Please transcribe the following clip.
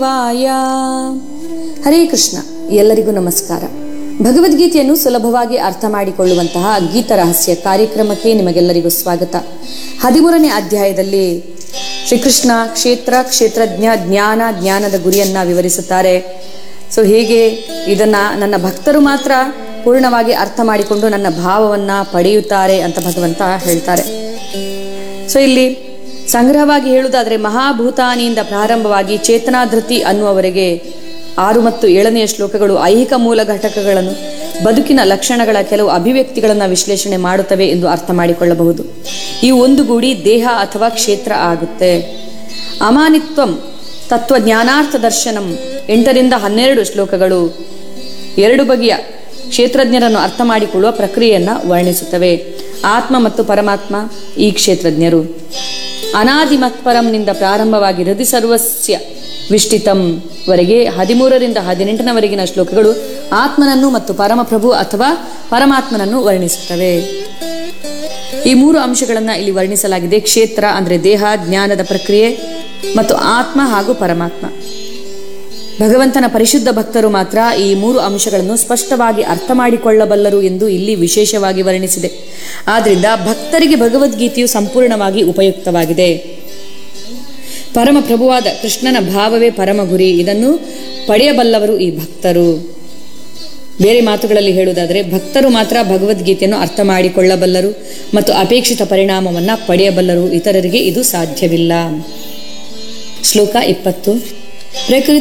ವಾಯ ಹರೇ ಕೃಷ್ಣ ಎಲ್ಲರಿಗೂ ನಮಸ್ಕಾರ ಭಗವದ್ಗೀತೆಯನ್ನು ಸುಲಭವಾಗಿ ಅರ್ಥ ಮಾಡಿಕೊಳ್ಳುವಂತಹ ಗೀತ ರಹಸ್ಯ ಕಾರ್ಯಕ್ರಮಕ್ಕೆ ನಿಮಗೆಲ್ಲರಿಗೂ ಸ್ವಾಗತ ಹದಿಮೂರನೇ ಅಧ್ಯಾಯದಲ್ಲಿ ಶ್ರೀಕೃಷ್ಣ ಕ್ಷೇತ್ರ ಕ್ಷೇತ್ರಜ್ಞ ಜ್ಞಾನ ಜ್ಞಾನದ ಗುರಿಯನ್ನ ವಿವರಿಸುತ್ತಾರೆ ಸೊ ಹೇಗೆ ಇದನ್ನ ನನ್ನ ಭಕ್ತರು ಮಾತ್ರ ಪೂರ್ಣವಾಗಿ ಅರ್ಥ ಮಾಡಿಕೊಂಡು ನನ್ನ ಭಾವವನ್ನ ಪಡೆಯುತ್ತಾರೆ ಅಂತ ಭಗವಂತ ಹೇಳ್ತಾರೆ ಸೊ ಇಲ್ಲಿ ಸಂಗ್ರಹವಾಗಿ ಹೇಳುವುದಾದರೆ ಮಹಾಭೂತಾನಿಯಿಂದ ಪ್ರಾರಂಭವಾಗಿ ಚೇತನಾಧೃತಿ ಅನ್ನುವವರೆಗೆ ಆರು ಮತ್ತು ಏಳನೆಯ ಶ್ಲೋಕಗಳು ಐಹಿಕ ಮೂಲ ಘಟಕಗಳನ್ನು ಬದುಕಿನ ಲಕ್ಷಣಗಳ ಕೆಲವು ಅಭಿವ್ಯಕ್ತಿಗಳನ್ನು ವಿಶ್ಲೇಷಣೆ ಮಾಡುತ್ತವೆ ಎಂದು ಅರ್ಥ ಮಾಡಿಕೊಳ್ಳಬಹುದು ಈ ಒಂದು ಗೂಡಿ ದೇಹ ಅಥವಾ ಕ್ಷೇತ್ರ ಆಗುತ್ತೆ ಅಮಾನಿತ್ವಂ ತತ್ವ ಜ್ಞಾನಾರ್ಥ ದರ್ಶನಂ ಎಂಟರಿಂದ ಹನ್ನೆರಡು ಶ್ಲೋಕಗಳು ಎರಡು ಬಗೆಯ ಕ್ಷೇತ್ರಜ್ಞರನ್ನು ಅರ್ಥ ಮಾಡಿಕೊಳ್ಳುವ ಪ್ರಕ್ರಿಯೆಯನ್ನು ವರ್ಣಿಸುತ್ತವೆ ಆತ್ಮ ಮತ್ತು ಪರಮಾತ್ಮ ಈ ಕ್ಷೇತ್ರಜ್ಞರು ಅನಾದಿಮತ್ಪರಂನಿಂದ ಪ್ರಾರಂಭವಾಗಿ ಹೃದಯ ಸರ್ವಸ್ಯ ವಿಷ್ಟಿತಂ ವರೆಗೆ ಹದಿಮೂರರಿಂದ ಹದಿನೆಂಟನವರೆಗಿನ ಶ್ಲೋಕಗಳು ಆತ್ಮನನ್ನು ಮತ್ತು ಪರಮಪ್ರಭು ಅಥವಾ ಪರಮಾತ್ಮನನ್ನು ವರ್ಣಿಸುತ್ತವೆ ಈ ಮೂರು ಅಂಶಗಳನ್ನು ಇಲ್ಲಿ ವರ್ಣಿಸಲಾಗಿದೆ ಕ್ಷೇತ್ರ ಅಂದರೆ ದೇಹ ಜ್ಞಾನದ ಪ್ರಕ್ರಿಯೆ ಮತ್ತು ಆತ್ಮ ಹಾಗೂ ಪರಮಾತ್ಮ ಭಗವಂತನ ಪರಿಶುದ್ಧ ಭಕ್ತರು ಮಾತ್ರ ಈ ಮೂರು ಅಂಶಗಳನ್ನು ಸ್ಪಷ್ಟವಾಗಿ ಅರ್ಥ ಮಾಡಿಕೊಳ್ಳಬಲ್ಲರು ಎಂದು ಇಲ್ಲಿ ವಿಶೇಷವಾಗಿ ವರ್ಣಿಸಿದೆ ಆದ್ರಿಂದ ಭಕ್ತರಿಗೆ ಭಗವದ್ಗೀತೆಯು ಸಂಪೂರ್ಣವಾಗಿ ಉಪಯುಕ್ತವಾಗಿದೆ ಪರಮ ಪ್ರಭುವಾದ ಕೃಷ್ಣನ ಭಾವವೇ ಪರಮ ಗುರಿ ಇದನ್ನು ಪಡೆಯಬಲ್ಲವರು ಈ ಭಕ್ತರು ಬೇರೆ ಮಾತುಗಳಲ್ಲಿ ಹೇಳುವುದಾದರೆ ಭಕ್ತರು ಮಾತ್ರ ಭಗವದ್ಗೀತೆಯನ್ನು ಅರ್ಥ ಮಾಡಿಕೊಳ್ಳಬಲ್ಲರು ಮತ್ತು ಅಪೇಕ್ಷಿತ ಪರಿಣಾಮವನ್ನು ಪಡೆಯಬಲ್ಲರು ಇತರರಿಗೆ ಇದು ಸಾಧ್ಯವಿಲ್ಲ ಶ್ಲೋಕ ಇಪ್ಪತ್ತು ಪ್ರಕೃತಿ